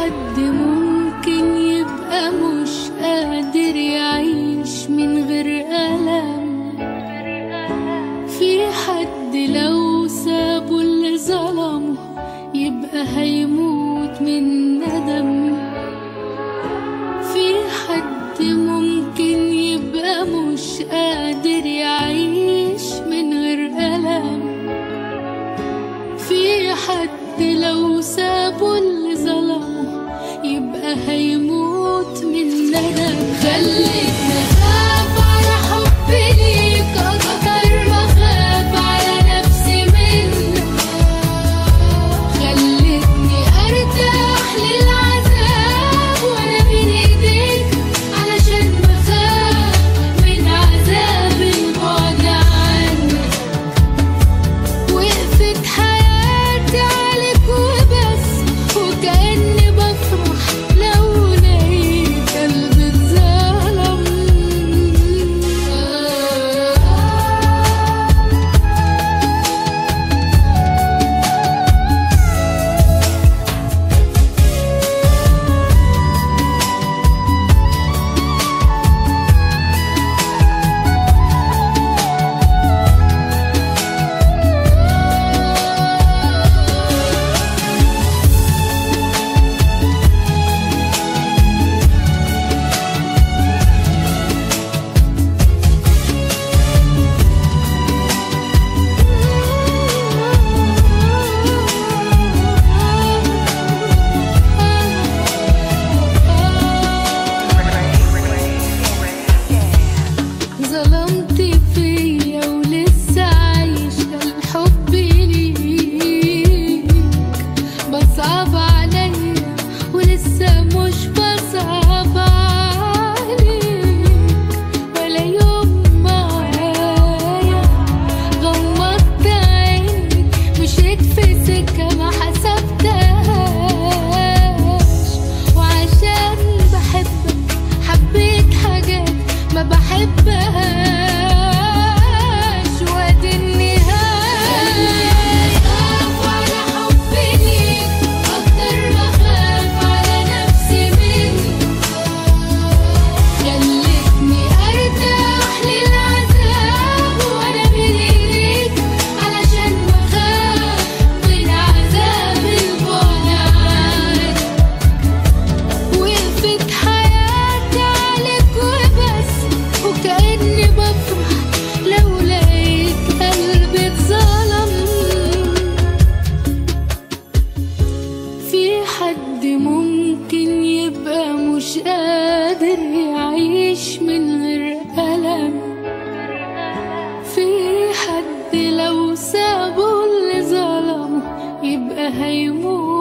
حد ممكن يبقى مش قادر يعيش من غير ألم في حد لو سابه اللي ظلمه يبقى هيموت من ندم في حد ممكن يبقى مش قادر يعيش من غير ألم في حد لو سابه اللي ظلمه يبقى هيموت من ندم خليتني أخاف على حبي ليك أكتر ما أخاف على نفسي منك خلتني ارتاح للعذاب وانا بين ايديك علشان بخاف من عذاب البعد عنك وقفت حياتي عليك وبس وكأني بفرح لو لقيت قلبي اتظلم ظلمت فيا ولسه عايشة الحب ليك بصعب عليا ولسه مش بصعب عليك ولا يوم معايا غمضت عيني مشيت في سكة ما حسبتهاش وعشان بحبك حبيت حاجات ما بحبهاش وادي النهاية أخاف على حبي ليك أكتر ما أخاف على نفسي منك خلتني أرتاح للعذاب وأنا بين إيديك علشان بخاف من عذاب البعد عنك وقفت حياتي عليك وبس وكأني بفرح لو لقيت قلبي اتظلم في حد ممكن يبقى مش قادر يعيش من غير ألم في حد لو سابه اللي ظلمه يبقى هيموت